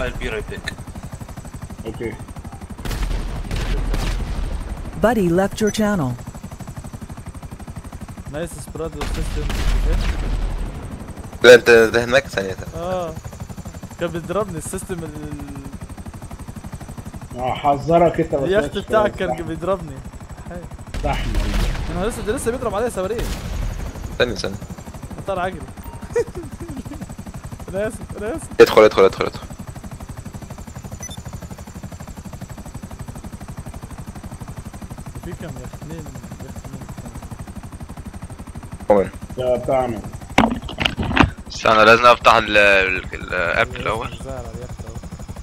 I'll be right back. اوكي Buddy left your channel. نايس سبراد والسيستم لا انت ده هناك ثانية اه كان بيضربني السيستم ال- هحذرك انت بس اليخت ماشي بتاعك خلاص. كان بيضربني زحمه انا لسه ده لسه بيضرب عليا صواريخ ثانية ثانية اضطر اجري انا اسف انا اسف ادخل ادخل ادخل ادخل في كم يختين يختين كمان ده بتاعنا استنى لازم افتح ال- ال- الاب الاول زعل على اليخت اهو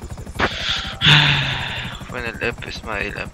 وين الاب اسمها ايه الاب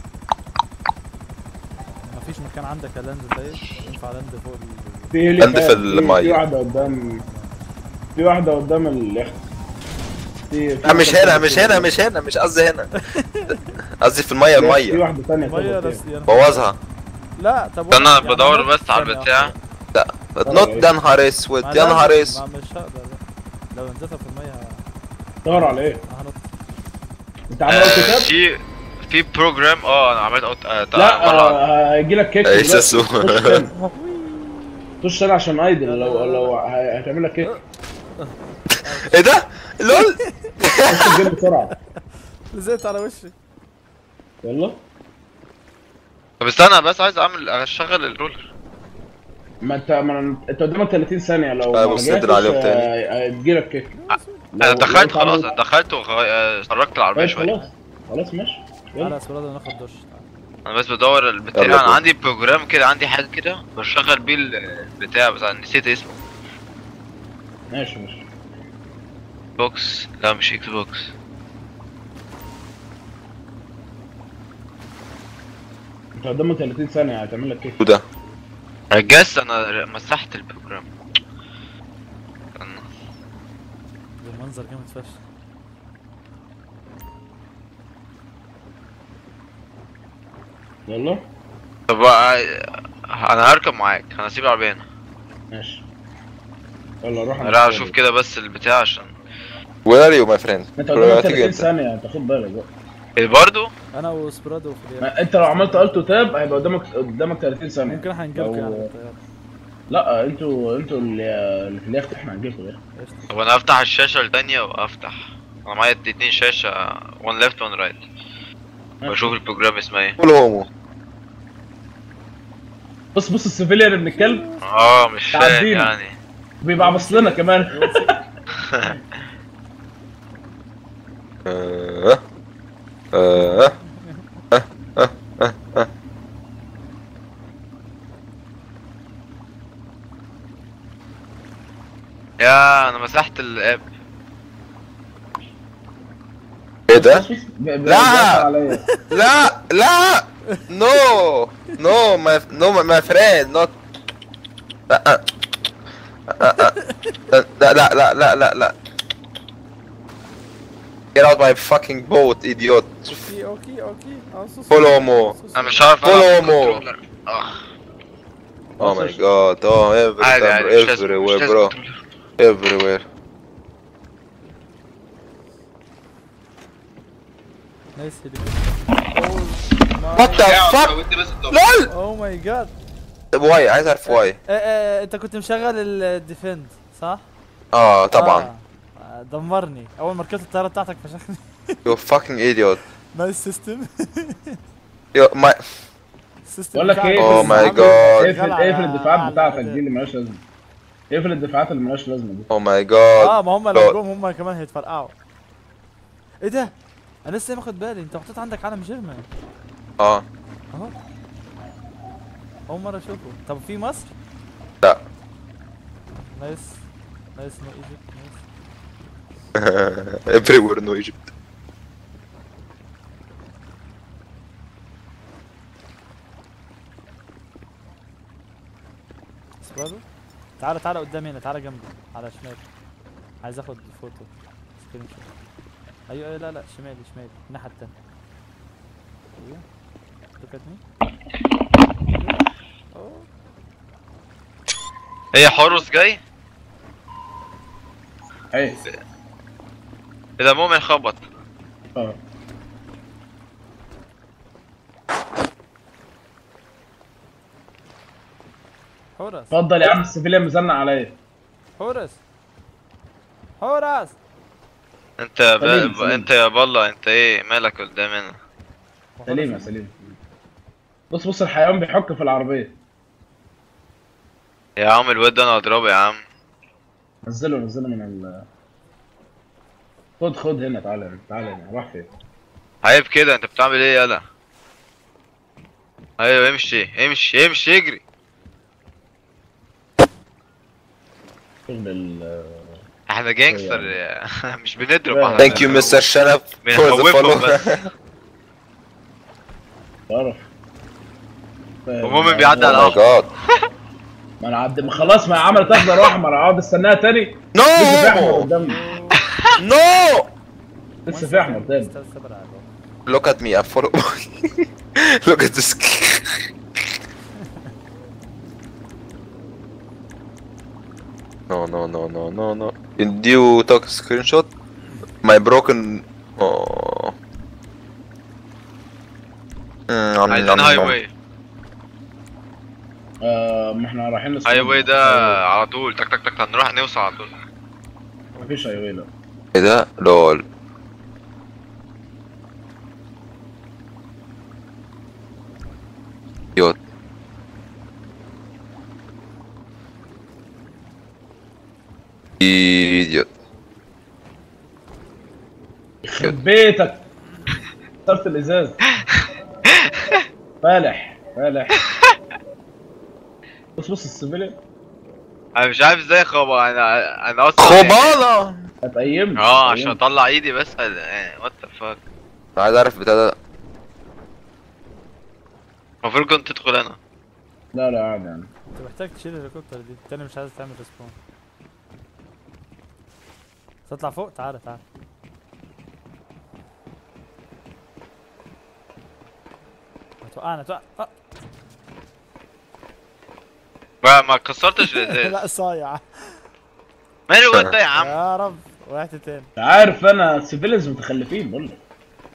مفيش مكان عندك يا لاند طيب ينفع لاند فوق ال- في هيلي عند في فات. المية. في واحده قدام في واحده قدام اليخت في في لا مش واحدة هنا قدام مش هنا اليخت. مش هنا مش قصدي هنا قصدي في المية لا، في المية واحده ثانيه ميه كده بس يا نهار- بوظها لا طب استنى، وانا- أنا بدور يعني بس على ثانية البتاع. واحدة. نوت ده نهار اسود ما يا لازم- نهار اسود ما مش هقدر لا. لو نزلت في الميه ه- دور على ايه؟ هنط انت عامل آه، كتاب؟ في في بروجرام اه انا عملت أوت... آه تع- لا مرة آه، هيجي لك كيك ايه دلوقتي. ساسو. خش تاني. خش تاني عشان ايدل لو لو ه- هتعمل لك كيك ايه ده؟ لول خش الجيم بسرعه لزقت على وشي يلا طب استنى بس عايز اعمل اشغل الرولر ما انت ما انت قدامك 30 ثانيه لو آه، ما بص رجعتش، ندر عليهم آه، تاني. هيجي لك كيك انا لو- دخلت لو خلاص اتعمل- انا دخلت وخرجت العربية طيب شوية خلاص خلاص ماشي تعالى يلا يا سبراد ناخد دش تعالى. انا بس بدور البتاع يلا انا كده. عندي بروجرام كده عندي حاجة كده بشغل بيه البتاع بس انا نسيت اسمه ماشي ماشي بوكس لا مش اكس بوكس انت قدامك 30 ثانيه هتعمل لك كيك وده جاس انا مسحت البروجرام استنى. ده المنظر جامد فشخ يلا طب آه، انا هركب معاك انا هسيب العربية هنا ماشي يلا روح انا رايح اشوف كده بس البتاع عشان وير ار يو ماي فريند انت قدامك 30 انت ثانيه انت خد بالك بقى ايه برضو انا وسبراد وفريال ما انت لو عملت التو تاب هيبقى قدامك قدامك 30 ثانيه ممكن احنا نجيبكم لو- يعني بالطيارة. لا انتوا انتوا اللي اللي في اليخت احنا هنجيبكم ده قشطة. طب انا هفتح الشاشة التانية وافتح انا معايا اتنين شاشة one left one right واشوف البروجرام اسمها ايه قول هومو بص بص السيفيليان ابن الكلب اه مش فاهم تعدينا. يعني بيبقى عبص لنا كمان آه. آه. يا انا مسحت الاب ايه ده؟ بص بص ب- ب- لا. بيقطع عليا. لا لا نو نو ماي نو ماي فريند نوت لا لا لا لا لا لا لا Get out my fucking boat idiot اوكي اوكي اوكي آه، سوس- Follow more. سوس- انا مش عارف Follow العب more. بالكنترولر. اه Oh my god oh every عادي time عادي مش لازم مش everywhere لازم bro كنترولر. everywhere نايس What the fuck لول اوه ماي جاد واي عايز اعرف واي انت كنت مشغل الديفند صح؟ اه طبعا آه. آه، دمرني اول ما ركبت الطياره بتاعتك فشخني you fucking idiot نايس سيستم you my السيستم بقول لك بتاعك ايه Oh بس my عامل God. شغال اقفل على- اقفل الدفاعات على بتاعتك الأداء. دي اللي مالهاش لازمه اقفل الدفاعات اللي مالهاش لازمه دي oh my اه god ما هم لا. لو جم هم كمان هيتفرقعوا ايه ده؟ انا لسه ما واخد بالي انت محطوط عندك علم جيرمان اه اهو اول مره اشوفه طب في مصر؟ لا. نايس نايس نو ايجيبت نايس everywhere no Egypt سبادو تعالى تعالى قدامي هنا تعالى جنبي على شمال عايز اخد فوتو سكرين شوت ايوه ايوه لا لا شمالي شمالي الناحيه التانية ايوه look at me أوه. هي حورس جاي ايه ايه اذا مؤمن خبط اه حورس اتفضل يا عم السيفيليان مزنق عليا حورس حورس انت ب... سليم، ب... سليم. انت يا بالله انت ايه مالك قدامنا سليم يا سليم بص بص الحيوان بيحك في العربيه يا عم الواد ده انا اضربه يا عم نزله نزله من ال خد خد هنا تعالى تعالى هنا راح فين عيب كده انت بتعمل ايه يالا ايوه امشي امشي امشي اجري شغل ال احنا جانجستر مش بنضرب لا. احنا ثانك يو مستر شنب فور ذا بنخوفهم فولو بس تعرف ومؤمن بيعدي على ماي الارض جاد ما انا عدي ما خلاص ما هي عملت اخضر واحمر اقعد استناها تاني لسه في احمر نو قدامي نو لسه في احمر تاني استنى صبر على الوقت. Look at me, I follow. Look at this. no, no, no, no, no, no. Did you take a screenshot? My broken. Oh. Mm, عايزين هاي واي آه ما احنا رايحين هاي واي ده على طول تك تك تك هنروح نوصل على طول مفيش هاي واي لا ايه ده؟ لول يوت ايديوت يخرب بيتك كسرت الازاز فالح فالح بص بص السيفيليان انا مش عارف ازاي خبا انا انا اصلا خبالة هتقيمني اه هتقيمني. عشان اطلع ايدي بس وات ذا فاك عايز اعرف بتاع ده المفروض كنت تدخل انا لا لا عادي يعني انت محتاج تشيل الهليكوبتر دي التاني مش عايز تعمل ريسبون تطلع فوق تعالى تعالى هتوقعنا توقع آه. ما ما كسرتش الازاز لا صايع ماله الواد ده يا عم يا رب وقعت تاني عارف انا السيفيليانز متخلفين بقول لك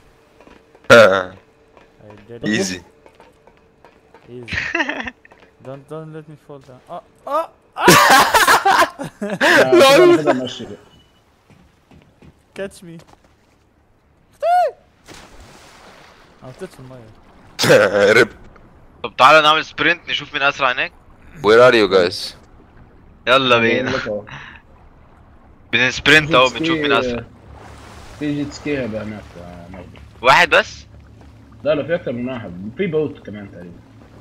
ايزي ايزي don't don't let me fall down اه اه لا كده ماشي كده. كاتش مي انا طلعت في الميه رب طب تعالى نعمل سبرنت نشوف مين اسرع هناك where are you guys يلا بقول بينا لك اهو. بنسبرنت اهو جيت سكي- بنشوف مين اسرع في جيت سكي هيبقى هناك آه، ناخده. واحد بس لا لا في اكتر من واحد في بوت كمان تقريبا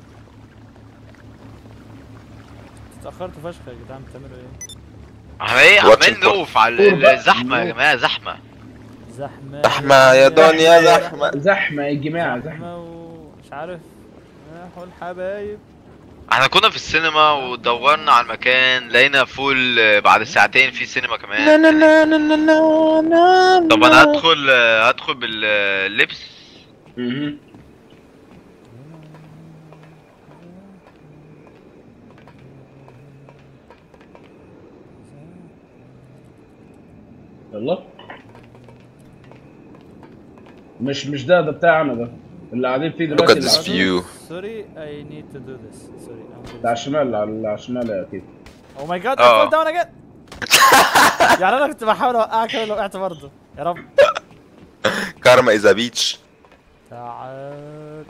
اتأخرتوا فشخ يا جدعان بتعملوا ايه؟ احنا ايه Watch عمالين it. نقف على قول بقى. الزحمة يا جماعة زحمة زحمة زحمة يا دنيا زحمة زحمه يا جماعه زحمه زحمة ومش عارف راحوا الحبايب احنا كنا في السينما ودورنا على المكان لقينا فول آه، بعد ساعتين في سينما كمان طب انا هدخل آه، هدخل باللبس مهم. يلا مش مش ده ده بتاعنا ده اللي قاعدين فيه Look دلوقتي at اللي this قاعدين- view سوري اي نيد تو دو ذس سوري على الشمال على الشمال يا اكيد او ماي جاد آه. فول داون اجين يعني انا كنت بحاول اوقعك لو وقعت برضه يا رب كارما is a beach تعال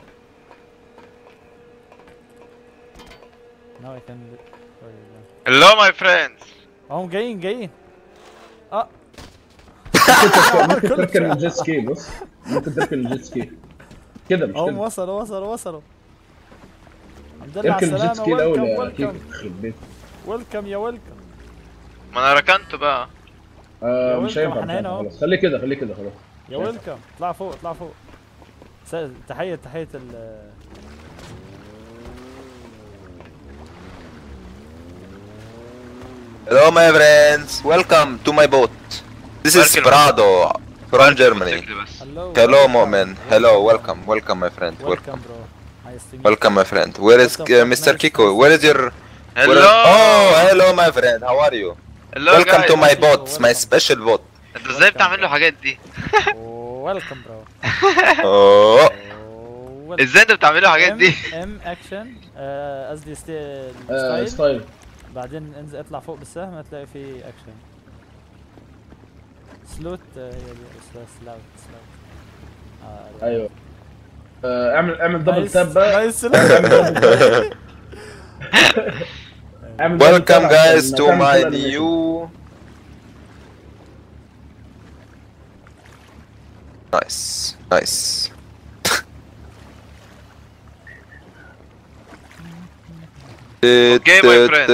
ناو اي كان هلو ماي فريندز هم جايين جايين اه ممكن تركن الجيت سكي بص ممكن تركن الجيت سكي كده مش هم كده وصلوا وصلوا وصلوا الحمد لله على اركن الجيت السلامة سكي الاول ويلكم يا اكيد ويلكم يخرب بيت ويلكم يا ويلكم ما انا ركنت بقى آه يا مش ويلكم، هينفع احنا مش هنا هينفع اهو. خلاص خليه كده خليه كده خلاص يا ويلكم اطلع فوق اطلع فوق س- تحية تحية ال Hello my friends welcome to my boat This is Welcome. Prado from Germany موتوسيكل بس هلو Hello مؤمن Hello welcome welcome my friend welcome ويلكم برو نايس تو welcome my friend Where is uh, Mr. Kiko Where is your هلو where- Oh hello my friend how are you هلو Welcome to my Kiko, boat my welcome. special boat انت ازاي بتعمل له الحاجات دي ويلكم برو اوه ازاي انت بتعمل له الحاجات دي ام اكشن آه، قصدي ستي- آه، ستايل ستايل بعدين انزل اطلع فوق بالسهم هتلاقي في اكشن سلوت آه، هي دي سلاوت سلاوت آه، ايوه آه، اعمل اعمل دبل نايس- تاب بقى نايس سلوت. اعمل double tap Welcome عشان guys to تعمل my كل animation. new Nice nice Okay, my friend.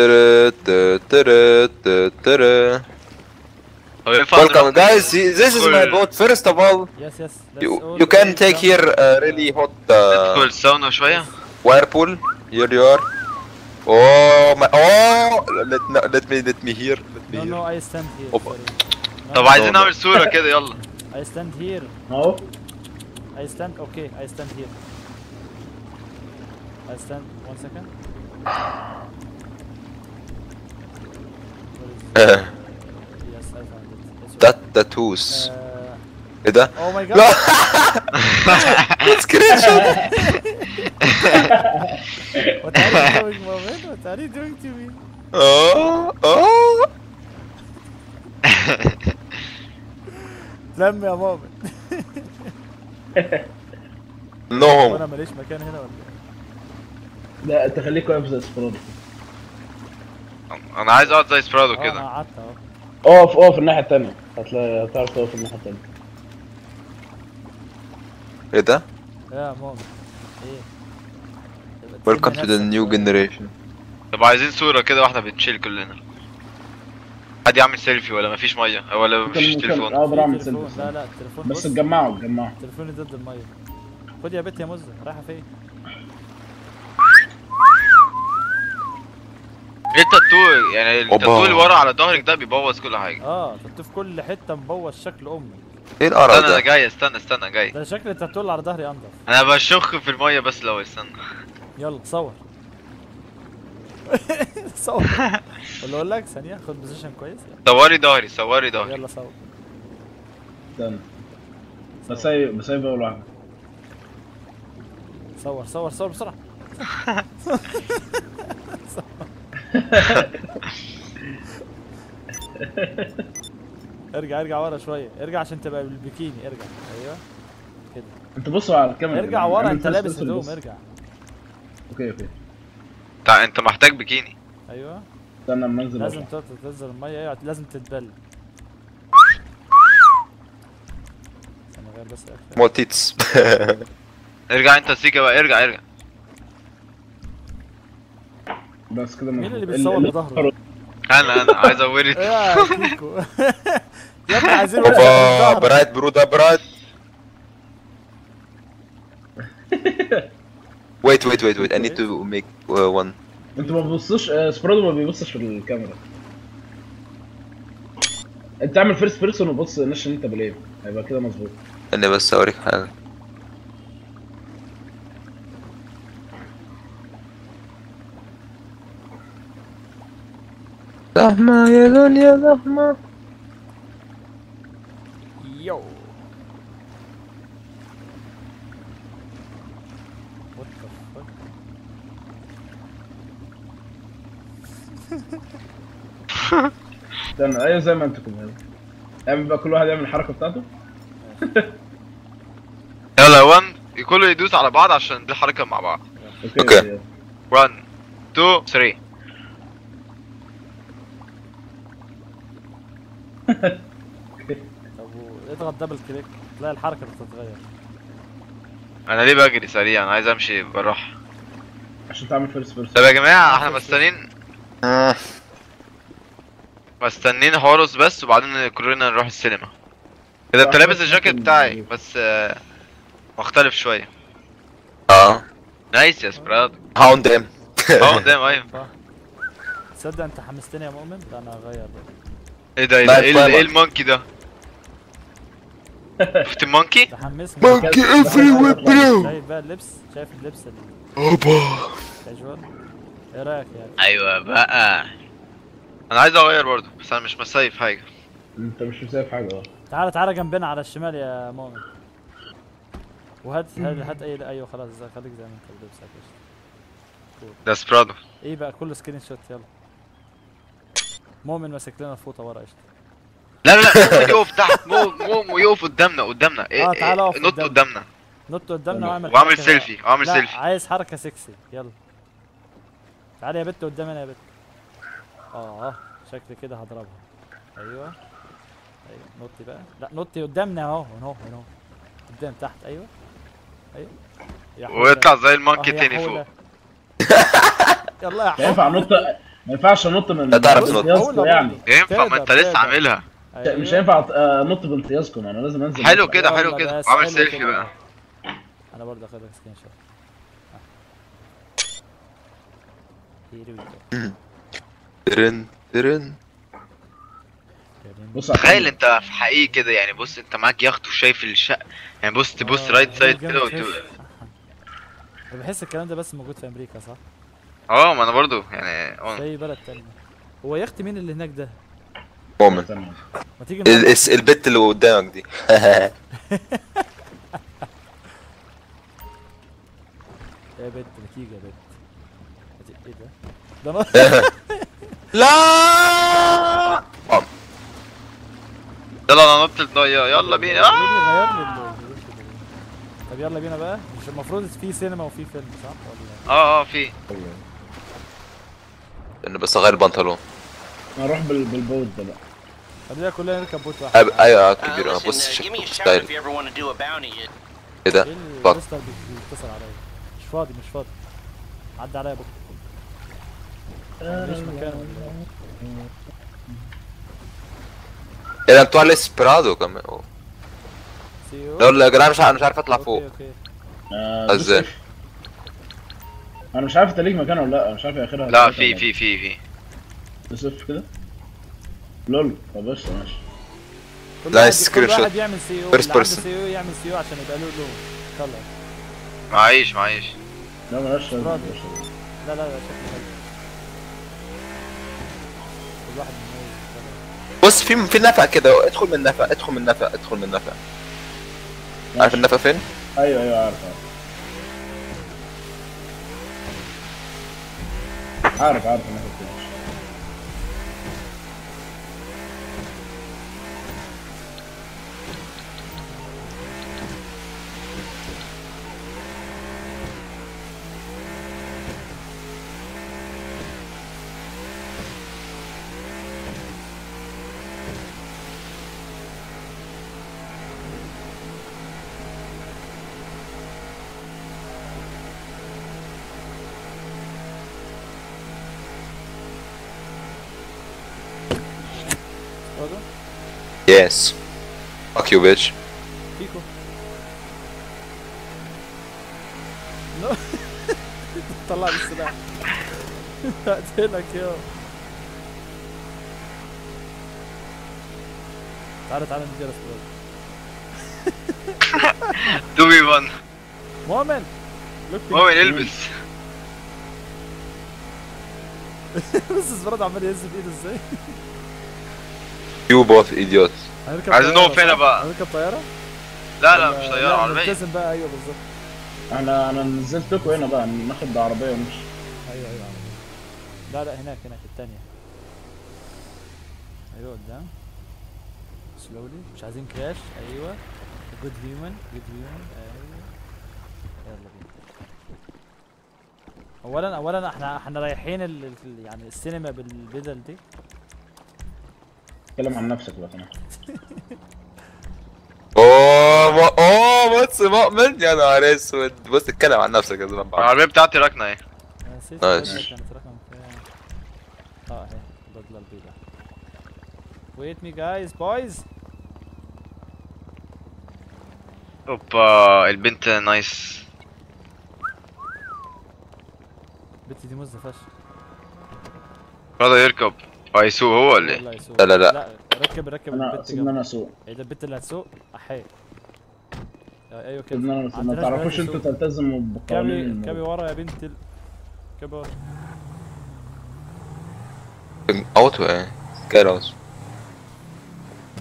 هو ينفع Welcome نروح guys, this is my ندخل- boat. First of all, Yes, yes. let's you all you can go take down. here a really hot uh, ندخل ساونا شوية whirlpool. Here you are. Oh my! Oh, let no, let me let me here. Let me No, no, here. I stand here. Opa. sorry. No, طب no, عايزين no. نعمل صورة كده يلا I stand here. اهو I stand. Okay, I stand here. I stand. One second. Where is it? Yes, I found it. This one. That tattoos. Uh, ايه ده؟ oh my god. لا سكرين شوت What are you doing, Mohammed? What are you doing to me? اه اه لم يا مؤمن نو وانا ماليش مكان هنا ولا ايه؟ لا انت خليك واقف زي سبرادو انا عايز اقعد زي سبرادو اه انا كده قعدت اهو اقف اقف الناحية التانية هتلاقي هتعرف تقف الناحية التانية ايه ده؟ يا مؤمن ايه؟ يبقى Welcome تسيبني to the نفسك new شوية. generation طب عايزين صورة كده واحنا بنشيل كلنا حد يعمل سيلفي ولا مفيش مية ولا ممكن مفيش ممكن تليفون اقدر اعمل تليفون. سيلفي لا لا التليفون بس بص اتجمعوا اتجمعوا تليفوني ضد المية خد يا بت يا مزة رايحة فين؟ ليه التاتو يعني التاتو أوبا. اللي ورا على ظهرك ده بيبوظ كل حاجة اه تاتو في كل حتة مبوظ شكل امي ايه القرف استنى انا ده؟ جاي استنى استنى جاي ده شكل التاتو اللي على ظهري انضف انا بشخ في المية بس لو استنى يلا صور صور ولا اقول لك ثانية خد بوزيشن كويس صوري ظهري صوري ظهري يلا صور استنى بسيب بسيب اول واحدة صور صور صور بسرعة ارجع ارجع ورا شوية ارجع عشان تبقى بالبيكيني ارجع ايوه كده انتوا بصوا على الكاميرا ارجع يعني. ورا اعمل انت first لابس person هدوم بص. ارجع اوكي اوكي تع... انت محتاج بيكيني ايوه استنى اما انزل لازم أطلع. تط- تنزل المية ايوه لازم تتبل انا غير بس اكشن مول تيتس ارجع انت سيكا بقى ارجع ارجع بس كده مين مظبوط. اللي بيتصور ال- بظهره؟ انا انا عايز اوري ايه يا كيكو يا ابني عايزين وشك اوبا بالظهر. برايت برو ده برايت wait wait wait wait I need to make uh, one انتوا ما بتبصوش آه، سبرادو ما بيبصش في الكاميرا انت اعمل فيرست بيرسون وبص نشن انت بالايه هيبقى كده مظبوط انا بس اوريك حاجة زحمة يا دنيا زحمة يو What the fuck? استنى ايوه زي ما انتوا كده اعمل بقى كل واحد يعمل الحركه بتاعته يلا 1 كله يدوس على بعض عشان دي حركة مع بعض اوكي أوكي. يلا. 1 2 3 طب و- اضغط دبل كليك تلاقي الحركة بتتغير انا ليه بجري سريع انا عايز امشي بالراحة عشان تعمل فيرست بيرسون طب يا جماعة احنا مستنيين مستنيين هورس بس وبعدين كلنا نروح السينما كده انت لابس الجاكيت بتاعي بس آه، مختلف شوية اه نايس يا سبراد هاوند ام اه قدام ايوه صح تصدق انت حمستني يا مؤمن ده انا هغير بقى ايه ده ايه لا، ده ايه ال- فاهمك. ايه المونكي ده شفت المونكي ده حمسني Monkey everywhere bro شايف بقى اللبس شايف اللبس اوبا الكاجوال ايه رايك يعني ايوه بقى انا عايز اغير برضه بس انا مش مسايف حاجة انت مش شايف حاجه اه تعالى تعالى جنبنا على الشمال يا مؤمن وهات هات هات اي ايوه خلاص زي خليك زي ما انت لابسك قشطة. ده سبرادو ايه بقى كله سكرين شوت يلا مؤمن ماسك لنا الفوطه ورا قشطه لا لا لا مو يقف تحت مو مو مو يقف قدامنا قدامنا إيه آه، إيه، تعالى اقف نط قدامنا. قدامنا نط قدامنا واعمل واعمل حركة بقى. سيلفي واعمل لا سيلفي عايز حركه سكسي يلا تعالى يا بت قدامنا يا بت اه اه شكلي كده هضربها ايوه ايوه نطي بقى لا نطي قدامنا اهو هنا اهو هنا اهو قدام تحت ايوه ايوه يا حولة. ويطلع زي آه، المونكي يا تاني حولة. فوق يلا يا مش هينفع انط ما ينفعش انط من لا تعرف تنط. بامتيازكم يعني ينفع ما انت تقدر، لسه تقدر. عاملها أيوة. مش هينفع آه، انط بامتيازكم انا لازم انزل حلو نطلع. كده حلو يلا كده بس، واعمل حلو سيلفي كده. بقى انا برضه اخد لك سكرين شوت Here we go. ترن ترن بص على تخيل الكاميرا. انت في حقيقي كده يعني بص انت معاك يخت وشايف الشقه يعني بص تبص آه، رايت سايد جامد كده فشخ. وت- انا بحس الكلام ده بس موجود في امريكا صح؟ اه ما انا برضو يعني اه. زي بلد تانية هو يخت مين اللي هناك ده؟ مؤمن استنى. ما تيجي ال- نروح- الس- البت اللي قدامك دي يا بنت ما تيجي يا بنت ما تي- ايه ده؟ ده انا لا يلا انا نط الميه يلا بينا مين آه! اللي غير لي ال- طب يلا بينا بقى مش المفروض في سينما وفي فيلم صح ولا اه اه في انا بس اغير البنطلون نروح بال- بالبوت ده بقى خلينا كلنا نركب بوت واحد أب- ايوه Uh, كبير انا listen, بص uh, give me a شكله shout if ستايل you ever want to do a bounty. ايه ده ايه فك. المستر بي- بيتصل عليا مش فاضي مش فاضي عدى عليا بكره مفيش مكان ولا إيه؟ ايه ده انتوا على اسبرادو كمان أوه. See you. لا يا جدعان مش عارف مش عارف اطلع اوكي فوق اوكي آه، ازاي؟ بص- انا مش عارف انت ليك مكان ولا لا مش عارف اخرها لا ثلاثة في ولا في في في تصف كده لول طب قشطه ماشي كل لا، واحد سكرين كل واحد شوت. يعمل سي او First اللي عنده person. سي او يعمل سي او عشان يبقى له لون كلر معيش معيش لا مالهاش لازمة، راضي. مالهاش لازمة. لا لا لا شكله حلو كل واحد مميز بص في في نفق كده ادخل من نفق ادخل من نفق ادخل من نفق عارف النفق فين؟ ايوه ايوه عارف عارف عارف عارف انك كده برضه يس فاك يو بيتش فيكو نو طلع لي السلاح هقتلك يا تعالى تعالى ندي راس براد. تو بي 1 مؤمن لوك مؤمن البس بس سبراد عمال يهز بايده ازاي يو بوث ايديوت هنركب عايزين طيارة، نقف هنا صح؟ بقى. هنركب طياره لا لا ولا- مش طياره عربيه نلتزم بقى ايوه بالظبط انا انا نزلتكم هنا بقى ناخد عربيه ونمشي ايوه ايوه عربية. لا لا هناك هناك الثانيه ايوه قدام سلولي مش عايزين كراش ايوه جود هيومن جود هيومن ايوه يلا بينا اولا اولا احنا احنا رايحين ال... ال- يعني السينما بالبدل دي اتكلم عن نفسك بقى انا اوه ما- اوه بص مؤمن يا نهار اسود بص اتكلم عن نفسك يا زلمه العربيه بتاعتي راكنه اهي أنا نسيت نايس. أقول لك كانت رقم كام اه اهي البدله البيضاء ويت مي جايز بويز اوبا البنت نايس البت دي مزه فشخ رضا يركب هيسوق هو ولا ايه؟ والله يسوق. لا، لا، لا. لا ركب ركب انا البت سيبني جنبي انا اسوق ايه ده البت اللي هتسوق احي ايوه كده سيبني انا اسوق ما عندناش تعرفوش بنات انتوا يسوقوا. تلتزموا بقوانين كابي الموضوع. كابي ورا يا بنت ال... كابي ورا اوتو ايه كده اوتو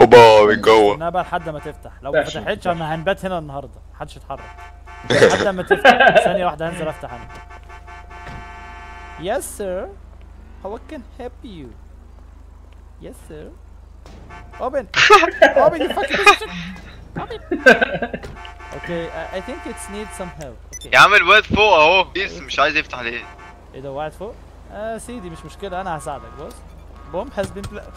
اوبا من جوه استناها بقى لحد ما تفتح لو ما تحشي، فتحتش انا هنبات هنا النهارده محدش يتحرك لحد ما تفتح ثانيه واحده هنزل افتح انا يس سير how I can help you yes sir open open you fucking piece of shit open okay I, I think it's need some help okay يا عم الواد فوق اهو بيس مش عايز يفتح ليه ايه ده وقعت فوق آه سيدي مش مشكله انا هساعدك بص بوم has been pla-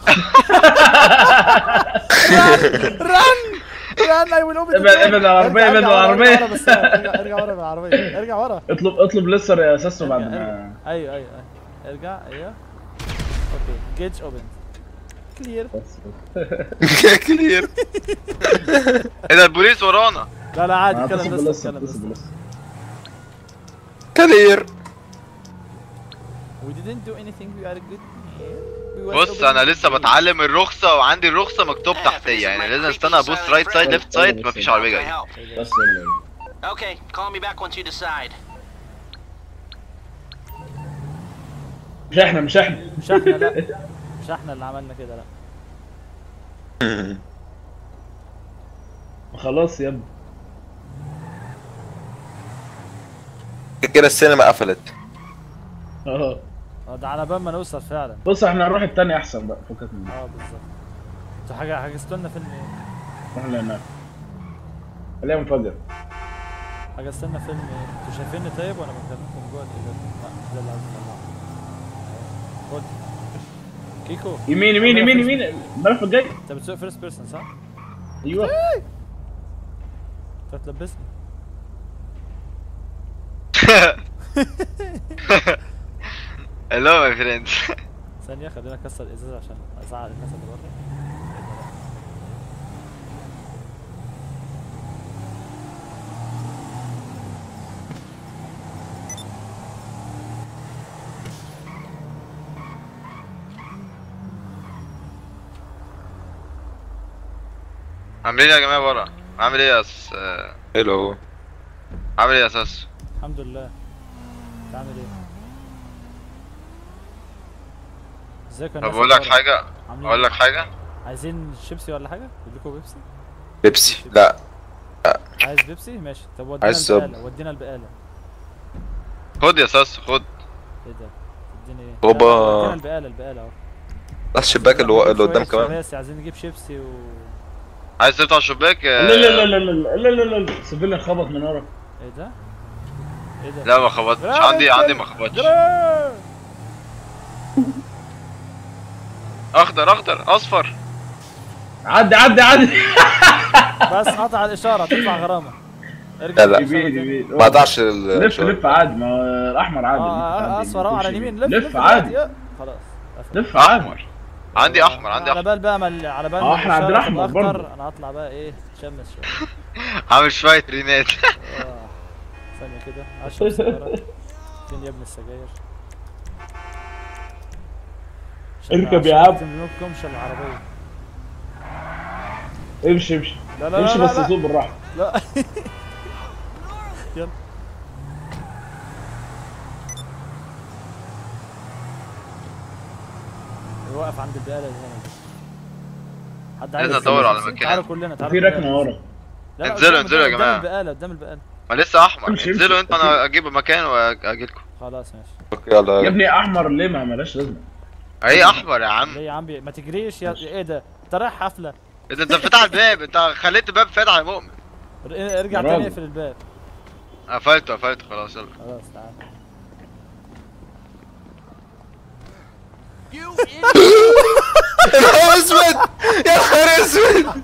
run run run I will open the ابعد- door. ابعد العربية، ارجع- ابعد ارجع ورا، العربية. ارجع ورا بس ارجع ارجع ورا بالعربيه ارجع ورا اطلب اطلب لسر يا ساسو بعد ارجع، ما ارجع. ايوه ايوه ايوه ارجع ايوه اوكي جيج اوبن كلير كلير ايه ده البوليس ورانا لا لا عادي اتصل كلام باللسر بس كلام بس اتصل باللسر كلير we didn't do anything we are good We was بص open- انا لسه بتعلم الرخصه وعندي الرخصه مكتوب تحتيه يعني لازم استنى ابص رايت سايد ليفت سايد مفيش عربيه جايه بس يلا Okay, call me back once you decide. مش احنا مش احنا مش احنا لا مش احنا اللي عملنا كده لا خلاص يا ابني كده السينما قفلت اه اه ده على بال ما نوصل فعلا بص احنا هنروح التاني احسن بقى فكك من ده اه بالظبط انتوا حاجه حجزتوا لنا فيلم ايه؟ نروح لهناك خليها منفجر حجزتوا لنا فيلم ايه؟ انتوا شايفيني طيب وانا بكلمكم جوه الايه لا مش ده اللي عايز اطلعه خد كيكو يمين يمين يمين يمين الملف الجاي انت بتسوق فيرست بيرسون صح؟ ايوه انت هتلبسني هلو ماي فريندز ثانيه خلينا نكسر الازاز عشان ازعل الناس اللي بره عاملين ايه يا جماعه بره عامل ايه يا اس آه، حلو عامل ايه يا اساس الحمد لله تعمل ايه؟ ازيك يا طب الناس اقول اللي لك بره؟ حاجه عاملين اقول لك إيه؟ حاجه عايزين شيبسي ولا حاجه؟ اجيب لكم بيبسي؟ بيبسي لا عايز بيبسي؟ ماشي طب ودينا عايز البقاله ودينا البقاله خد يا اساس خد ايه ده؟ تديني ايه؟ هوبا. لا، ودينا البقاله البقاله اهو بس الشباك اللي, اللي قدام شوية كمان شباسي، عايزين نجيب شيبسي و عايز تفتح الشباك آه، لا لا لا لا لا لا لا لا سيفيليان خبط من ورا ايه ده؟ ايه ده؟ لا ما خبطتش جرام عندي انت- عندي ما خبطتش جرام! اخضر اخضر اصفر عدي عدي عدي بس قطع الاشاره تدفع غرامه لا، ارجع لا. الإشارة يمين تاني. يمين ما قطعش لف لف عادي ما هو الاحمر عادي اه عادي. آه، اصفر اهو على اليمين لف لف عادي يا- خلاص قفل. لف عادي احمر عندي احمر عندي على احمر بال بقى ما ال- على بال اه، ما احنا عندنا الإشارة أحمر تبقى أخضر، برضه. انا هطلع بقى ايه تشمس شويه عامل شويه رينات آه. ثانيه كده اشرب سيجاره فين يا ابن السجاير عشان- اركب يا عشان عم. ما تملكهمش العربيه امشي امشي لا لا لا امشي لا بس لا. سوق بالراحه لا يلا واقف عند البقالة اللي هنا دي. حد عايز لازم ندور على يمشي؟ مكان. تعالوا كلنا تعالوا في كلنا. ركنه ورا لا، لا، انزلوا، قدام- انزلوا يا قدام جماعة. البقالة قدام البقالة ما لسه احمر امشي، امشي. انزلوا انتوا انا اجيب مكان واجي لكم خلاص ماشي اوكي يلا يا يلا ابني احمر ليه ما ملاش لازمه اي احمر يا عم ليه يا عم بي- ما تجريش يا ايه ده انت رايح حفلة انت انت فتح الباب انت خليت الباب فاتح يا مؤمن ر- ارجع يا تاني راجل. اقفل الباب قفلته قفلته خلاص يلا خلاص تعال يا نهار اسود يا نهار اسود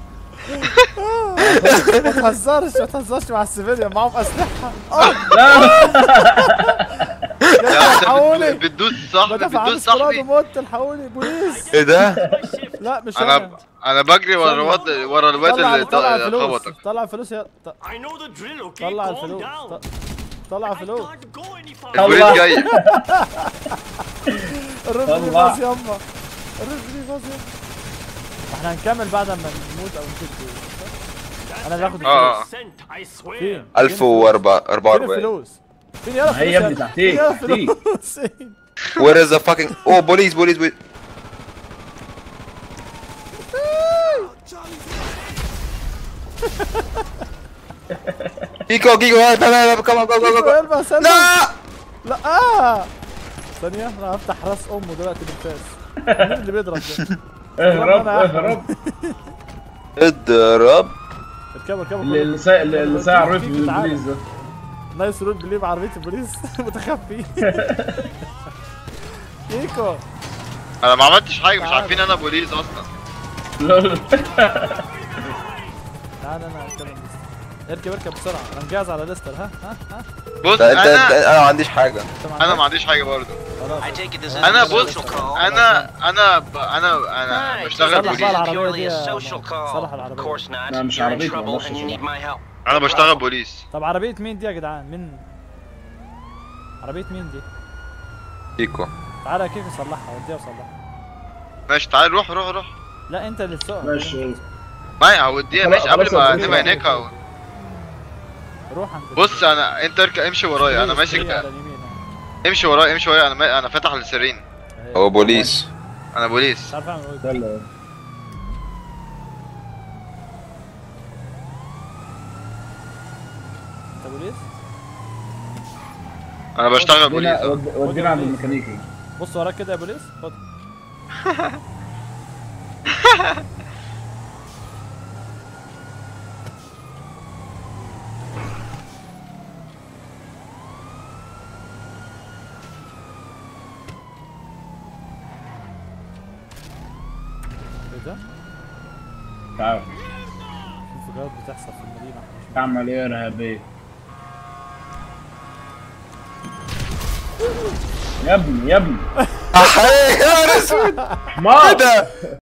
ما تهزرش ما تهزرش مع السيفيليان معاهم اسلحة يا انت حولي. بت- بتدوس صاحبي بدافع عن بتدوس استراد صاحبي وموت الحقوني بوليس ايه ده؟ لا مش انا انا انا بجري ورا الواد ورا الواد طلع اللي طلع ط- الفلوس خبطك طلع الفلوس يا ط- I know the drill, okay? طلع Calm الفلوس down. ط- طلع I الفلوس can't go any farther. البوليس الله. جاي الرزق لي طلع. باظ يما الرزق لي باظ يما احنا هنكمل بعد ما نموت او نشد انا اللي هاخد اه الفلوس Cent, I swear. فين؟ 1044 فين الفلوس؟ فين يلا هي يا ابني تحتيك، تحتيك. فلوس Where is the fucking Oh police police police كيكو كيكو هاي تمام كمان جو جو جو كيكو البس البس لا لا آه. ثانية انا هفتح راس امه دلوقتي بالفاس مين اللي بيضرب ده؟ اهرب أنا أحمد. اهرب اضرب اركبوا اركبوا اللي اللي كله. سا- اللي اللي ساعة عرفت كيكو تعالى. بالانجليزي ده نايس رول بليف عربية البوليس متخفي كيكو انا ما عملتش حاجه مش تعال. عارفين انا بوليس اصلا لول. تعال انا اتكلم بس اركب اركب بسرعة انا مجهز على ليستر ها ها ها بص لا، انت انت انا انا ما عنديش حاجه انت انا معاك؟ ما عنديش حاجه برضه خلاص I take it this انا isn't a بص social call. انا انا ب- انا انا Nice. بشتغل صلح This بقى بوليس is العربية purely دي a يا social ماما. call. صلح Of العربية. course not. لا، مش You're in عربيتي trouble والله and you شغال. need my help. انا بشتغل بوليس طب عربية مين دي يا جدعان مين عربية مين دي كيكو تعالى يا كيكو صلحها وديها وصلحها ماشي تعال روح روح روح لا انت اللي تسوقها ماشي ما هوديها خلاص- ماشي قبل خلاص ما هوديها. نبقى هناك هو- روح عند بص انا انت اركب امشي ورايا انا ستريت ماسك على اليمين اهو. امشي ورايا امشي ورايا انا ما... انا فاتح السرين اهي. هو بوليس انا بوليس مش عارف اعمل ايه يلا انت بوليس انا بشتغل بوليس ودينا أهو. ود- ودينا عند الميكانيكي بص وراك كده يا بوليس خد ايه ده؟ تعال في انفجارات بتحصل في المدينة احنا مش تعمل ايه يا ارهابي يا ابني يا ابني احي يا رسول حمار ده